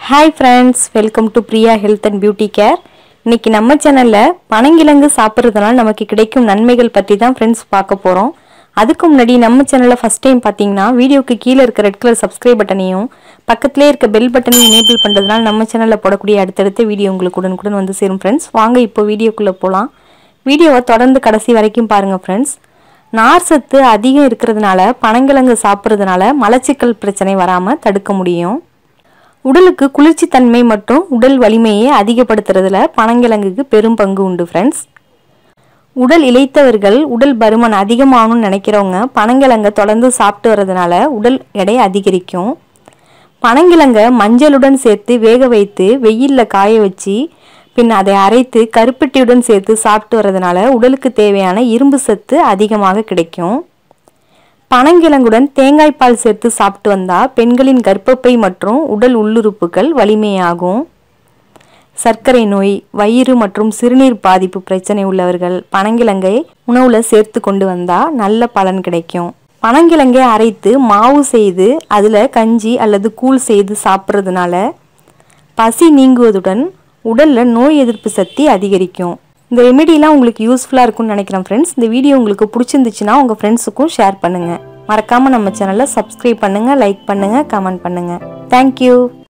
hi friends welcome to Priya health and beauty care இன்னைக்கு நம்ம சேனலில் பனங்கிழங்கு சாப்பிட்றதுனால நமக்கு கிடைக்கும் நன்மைகள் பற்றி தான் ஃப்ரெண்ட்ஸ் பார்க்க போகிறோம் அதுக்கு முன்னாடி நம்ம சேனலில் ஃபஸ்ட் டைம் பார்த்தீங்கன்னா வீடியோக்கு கீழே இருக்க ரெட் கலர் சப்ஸ்கிரைப் பட்டனையும் பக்கத்துலேயே இருக்க பெல் பட்டனையும் எனேபிள் பண்ணுறதுனால நம்ம சேனலில் போடக்கூடிய அடுத்தடுத்த வீடியோ உங்களுக்கு உடனுக்குடன் வந்து சேரும் ஃப்ரெண்ட்ஸ் வாங்க இப்போ வீடியோக்குள்ளே போகலாம் வீடியோவை தொடர்ந்து கடைசி வரைக்கும் பாருங்கள் ஃப்ரெண்ட்ஸ் நார் சத்து அதிகம் இருக்கிறதுனால பனங்கிழங்கு சாப்பிட்றதுனால மலச்சிக்கல் பிரச்சனை வராமல் தடுக்க முடியும் உடலுக்கு குளிர்ச்சி தன்மை மற்றும் உடல் வலிமையை அதிகப்படுத்துறதுல பனங்கிழங்குக்கு பெரும் பங்கு உண்டு ஃப்ரெண்ட்ஸ் உடல் இளைத்தவர்கள் உடல் பருமன் அதிகமாகணும்னு நினைக்கிறவங்க பனங்கிழங்க தொடர்ந்து சாப்பிட்டு வர்றதுனால உடல் எடை அதிகரிக்கும் பனங்கிழங்க மஞ்சளுடன் சேர்த்து வேக வைத்து வெயிலில் காய வச்சு பின் அதை அரைத்து கருப்பட்டியுடன் சேர்த்து சாப்பிட்டு வர்றதுனால உடலுக்கு தேவையான இரும்பு சத்து அதிகமாக கிடைக்கும் பனங்கிழங்குடன் தேங்காய் பால் சேர்த்து சாப்பிட்டு வந்தால் பெண்களின் கர்ப்பப்பை மற்றும் உடல் உள்ளுறுப்புகள் வலிமையாகும் சர்க்கரை நோய் வயிறு மற்றும் சிறுநீர் பாதிப்பு பிரச்சனை உள்ளவர்கள் பனங்கிழங்கை உணவில் சேர்த்து கொண்டு வந்தால் நல்ல பலன் கிடைக்கும் பனங்கிழங்கை அரைத்து மாவு செய்து அதில் கஞ்சி அல்லது கூழ் செய்து சாப்பிட்றதுனால பசி நீங்குவதுடன் உடலில் நோய் எதிர்ப்பு சக்தி அதிகரிக்கும் இந்த ரெமெடிலாம் உங்களுக்கு யூஸ்ஃபுல்லாக இருக்கும்னு நினைக்கிறேன் ஃப்ரெண்ட்ஸ் இந்த வீடியோ உங்களுக்கு பிடிச்சிருந்துச்சுன்னா உங்கள் ஃப்ரெண்ட்ஸுக்கும் ஷேர் பண்ணுங்கள் மறக்காமல் நம்ம சேனலை சப்ஸ்கிரைப் பண்ணுங்கள் லைக் பண்ணுங்கள் கமெண்ட் பண்ணுங்கள் தேங்க்யூ